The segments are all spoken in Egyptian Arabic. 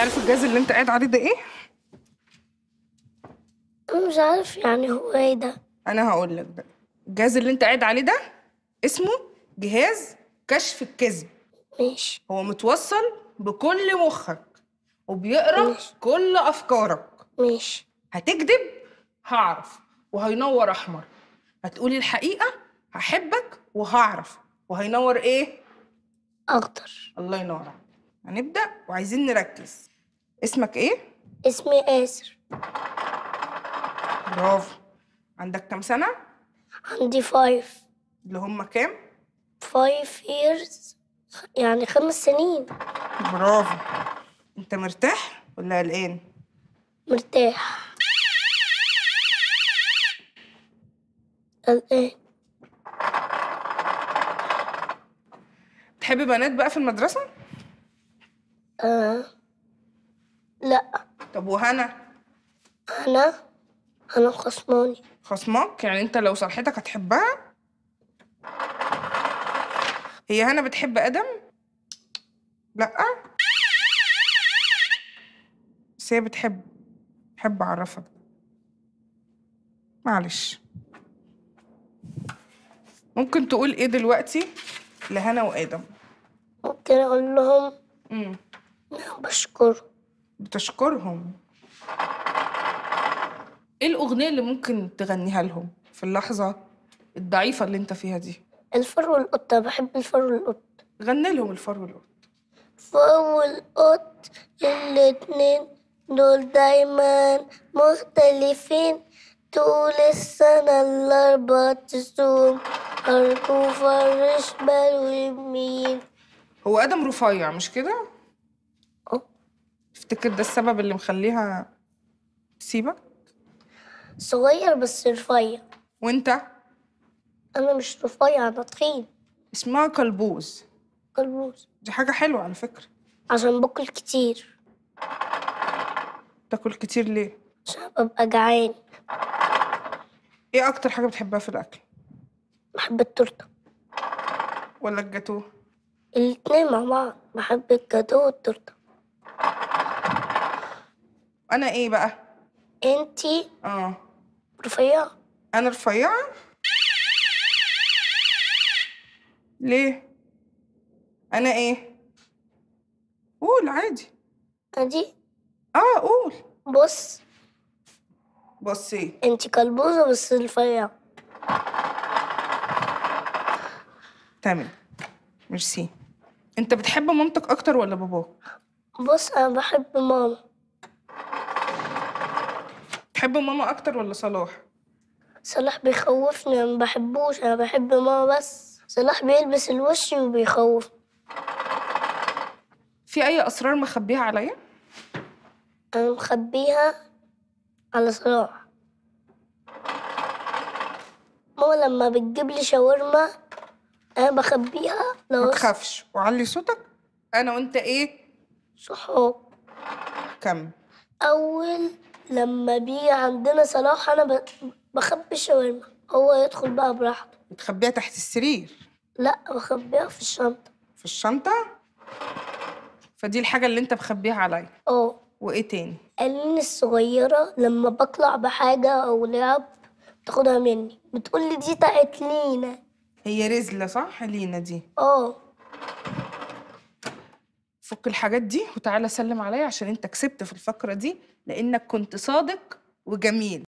عارف الجهاز اللي انت قاعد عليه ده ايه انا مش عارف يعني هو ايه ده انا هقول لك بقى الجهاز اللي انت قاعد عليه ده اسمه جهاز كشف الكذب ماشي هو متوصل بكل مخك وبيقرا ماشي. كل افكارك ماشي هتكذب هعرف وهينور احمر هتقولي الحقيقه هحبك وهعرف وهينور ايه اخضر الله ينور عليك. هنبدا وعايزين نركز اسمك ايه اسمي آسر برافو عندك كام سنه عندي فايف اللي هم كام فايف years يعني خمس سنين برافو انت مرتاح ولا قلقان مرتاح قلقان تحبي بنات بقى في المدرسه آه. لا طب وهنا انا انا خصماني خصمك يعني انت لو صرحتك هتحبها هي هنا بتحب ادم لا بس هي بتحب بحب اعرفك معلش ممكن تقول ايه دلوقتي لهنا وادم ممكن اقول لهم امم أنا بشكر بتشكرهم ايه الاغنيه اللي ممكن تغنيها لهم في اللحظه الضعيفه اللي انت فيها دي الفر والقطة بحب الفر والقط غني لهم الفر والقط فر والقط الاتنين دول دايما مختلفين طول السنة الأربع تصوم أرجو فرش بال ويمين هو ادم رفيع مش كده أه. تفتكر ده السبب اللي مخليها تسيبك صغير بس رفيع وانت أنا مش رفيع أنا تخين اسمها كلبوز كلبوز دي حاجه حلوه على فكره عشان باكل كتير تاكل كتير ليه عشان ببقى جعان ايه اكتر حاجه بتحبها في الاكل بحب التورتة ولا الجاتوه الاتنين مع بعض بحب الجاتو والتورتة انا ايه بقى انتي اه رفيعة انا رفيعه ليه انا ايه قول عادي ادي اه قول بص بصي انتي كلبوزة بس رفيعة تمام ميرسي انت بتحب مامتك اكتر ولا باباك بص انا بحب ماما تحب ماما اكتر ولا صلاح صلاح بيخوفني انا ما بحبوش انا بحب ماما بس صلاح بيلبس الوش وبيخوف في اي اسرار مخبيها عليا انا مخبيها على صلاح ماما لما بتجيب لي شاورما انا بخبيها ما لو تخافش وعلي صوتك انا وانت ايه صحاب كم اول لما بيجي عندنا صلاح انا ب- بخبي الشاورما هو يدخل بقى براحته بتخبيها تحت السرير لا بخبيها في الشنطة في الشنطه فدي الحاجه اللي انت مخبيها عليا اه وايه تاني قالين الصغيرة لما بطلع بحاجة أو لعب تاخدها مني بتقول لي دي بتاعت لينا هي رزله صح لينا دي اه فك الحاجات دي وتعالى سلم عليا عشان انت كسبت في الفقره دي لانك كنت صادق وجميل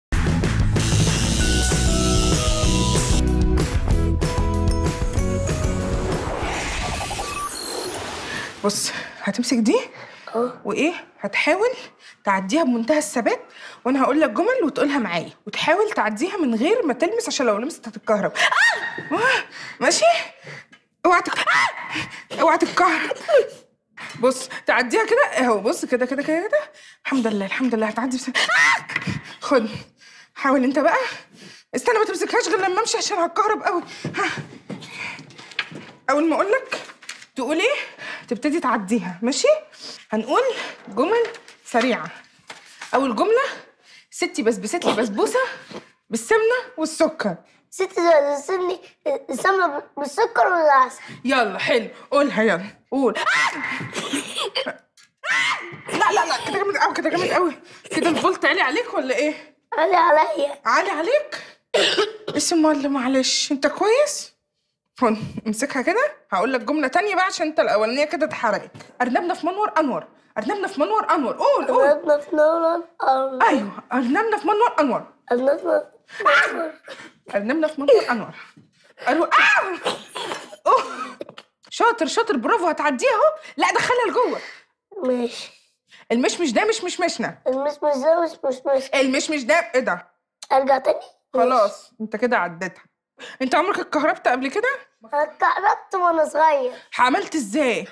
بص هتمسك دي اه وايه هتحاول تعديها بمنتهى الثبات وانا هقول لك جمل وتقولها معايا وتحاول تعديها من غير ما تلمس عشان لو لمست هتتكهرب آه! آه! ماشي اوعى تك... آه! اوعى تتكهرب بص تعديها كده اهو بص كده كده كده كده الحمد لله الحمد لله هتعدي بس آه! خد حاول انت بقى استنى ما تمسكهاش غير لما امشي عشان هتكهرب قوي ها. اول ما اقول لك تقول ايه تبتدي تعديها ماشي هنقول جمل سريعه اول جمله ستي بسبست لي بسبوسه بالسمنه والسكر ست سني السمنة بالسكر ولا العسل يلا حلو قولها يلا قول لا لا لا كده جامد قوي كده جامد قوي كده الفولت عالي عليك ولا ايه علي عليا عالي عليك اسم الله معلش انت كويس هون امسكها كده هقول لك جمله تانية بقى عشان انت الاولانيه كده اتحرقت ارنبنا في منور انور ارنبنا في منور انور قول قول أرنبنا في نور الأرض ايوه ارنبنا في منور انور أرنبنا ارنبنا في منور انور قالوا آه! أوه. شاطر شاطر برافو هتعديها اهو لا دخلها لجوه ماشي المشمش ده مش مشمشنا المشمش ده مش مش مش المشمش ده ايه ده أرجع تاني خلاص انت كده عديتها انت عمرك اتكهربت قبل كده أنا اتكهربت وأنا صغير عملت ازاي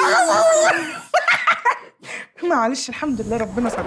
معلش الحمد لله ربنا ستر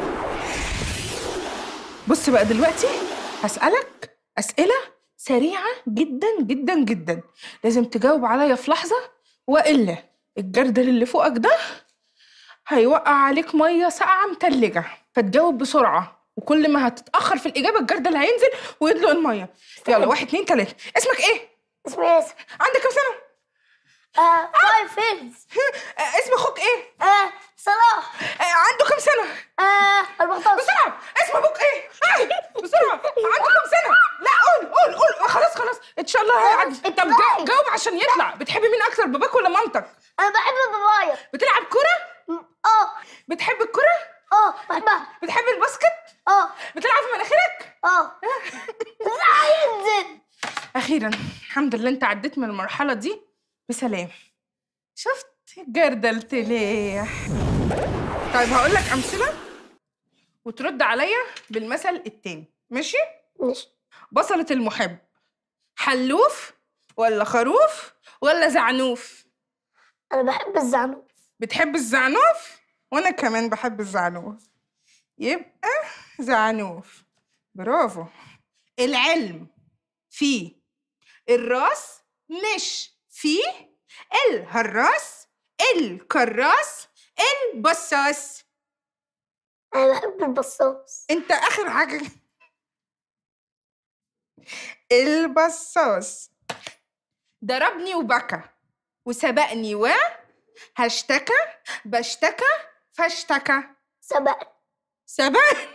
بص بقى دلوقتي هسألك أسئلة سريعة جدا جدا جدا لازم تجاوب عليا في لحظة وإلا الجردل اللي فوقك ده هيوقع عليك مية ساقعة متلجة فتجاوب بسرعة وكل ما هتتأخر في الإجابة الجردل هينزل ويدلق المية يلا واحد اتنين تلاتة اسمك إيه؟ اسمي ياسر عندك كام سنة؟ آه فايف فيلز آه، اسم أخوك إيه؟ آه صلاح آه، عنده كام سنة؟ آه 14 بسرعة اسم ابوك ايه؟ آه، بسرعة عنده كام سنة؟ لا قول قول قول خلاص خلاص ان شاء الله هيعدي طب جا- جاوب عشان يطلع بتحبي مين اكتر باباك ولا مامتك؟ أنا بحب بابايا بتلعب كرة؟ اه بتحب الكرة؟ اه بحبها بتحب الباسكت؟ اه بتلعب في مناخيرك؟ اه لا ينزل اخيرا الحمد لله انت عديت من المرحلة دي بسلام شفت جردلت ليه طيب هقول لك امثلة وترد عليا بالمثل التاني ماشي؟ ماشي بصلة المحب حلوف ولا خروف ولا زعنوف أنا بحب الزعنوف بتحب الزعنوف وانا كمان بحب الزعنوف يبقى زعنوف برافو العلم فيه الراس مش فيه الهراس الكراس البصاص أنا بحب البصاص انت اخر حاجه البصاص ضربني وبكى وسبقني و هشتكى بشتكى فاشتكى سبقني سبقني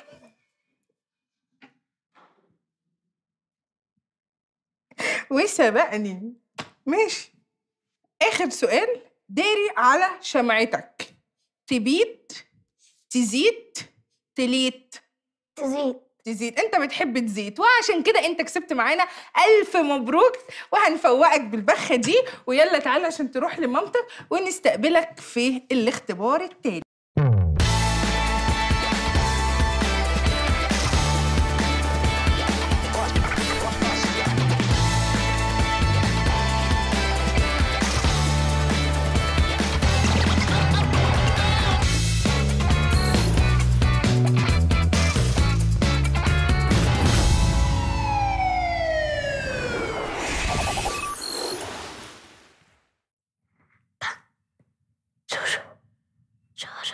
وسبقني ماشي اخر سؤال داري على شمعتك تبيد تزيد تليت تزيد تزيد انت بتحب تزيد وعشان كده انت كسبت معانا الف مبروك وهنفوقك بالبخه دي ويلا تعالى عشان تروح لمامتك ونستقبلك في الاختبار التاني شوشو شوشو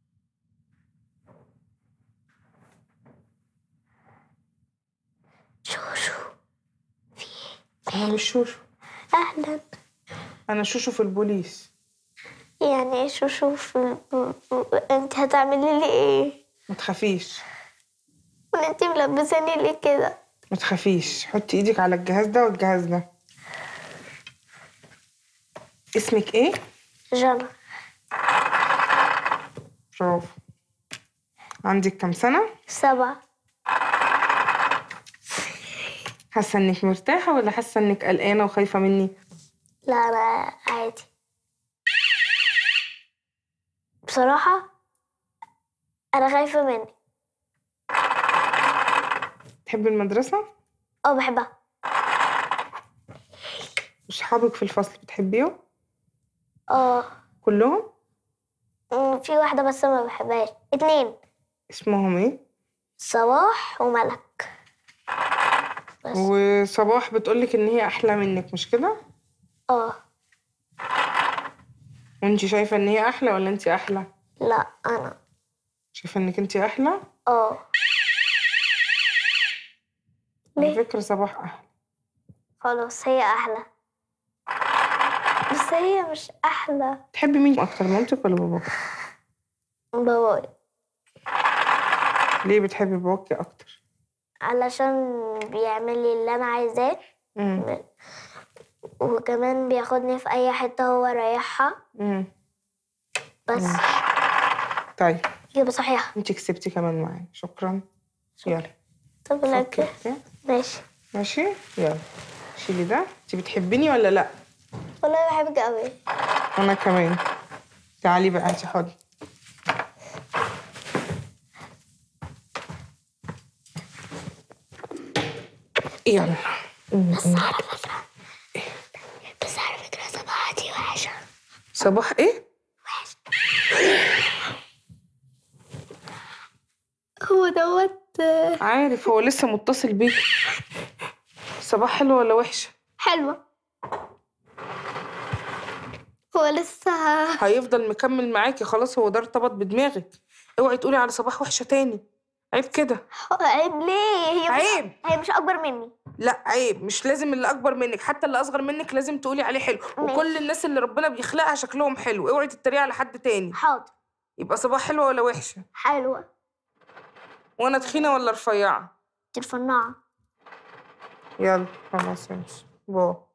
شوشو انا مش شوشو أهلا انا شوشو في البوليس يعني ايه شوشو في انت هتعملي لي ايه؟ ما تخافيش وانت ملبساني ليه كده؟ ما تخافيش حطي ايدك على الجهاز ده والجهاز ده اسمك ايه جنى برافو عندك كام سنه سبعة حاسه انك مرتاحه ولا حاسه انك قلقانه وخايفه مني لا أنا عادي بصراحة أنا خايفة مني تحبي المدرسه اه بحبها وصحابك في الفصل بتحبيهم اه كلهم أمم، في واحدة بس ما بحبهاش اتنين اسمهم ايه صباح وملك بس وصباح بتقولك ان هي احلى منك مش كده اه وانتي شايفه ان هي احلى ولا انتي احلى لا أنا شايفه انك انتي احلى اه على ليه؟ فكره صباح احلى خلاص هي أحلى بس هي مش أحلى تحبي مين اكتر مامتك ولا باباك بابايا ليه بتحبي باباكي اكتر علشان بيعمل لي اللي انا عايزاه امم وكمان بياخدني في اي حته هو رايحها امم بس طيب اجابه صحيحه انت كسبتي كمان معايا شكرا يلا طب لك فكري. ماشي ماشي يلا شيلي ده انت بتحبيني ولا لا والله بحبك قوي انا كمان تعالي بقى انت حاضر يلا بس على فكره بس على فكره صباحتي وحشه صباح ايه هو دوت عارف هو لسه متصل بيك صباح حلو ولا وحشه حلوه هو لسه هيفضل مكمل معاكي خلاص هو ده ارتبط بدماغك اوعي تقولي على صباح وحشه تاني عيب كده عيب ليه هي مش عيب هي مش اكبر مني لا عيب مش لازم اللي اكبر منك حتى اللي اصغر منك لازم تقولي عليه حلو وكل الناس اللي ربنا بيخلقها شكلهم حلو اوعي تتريقي على حد تاني حاضر يبقى صباح حلوه ولا وحشه حلوه وانا تخينه ولا رفيعه الفناعه يلا خلاص ماشي باي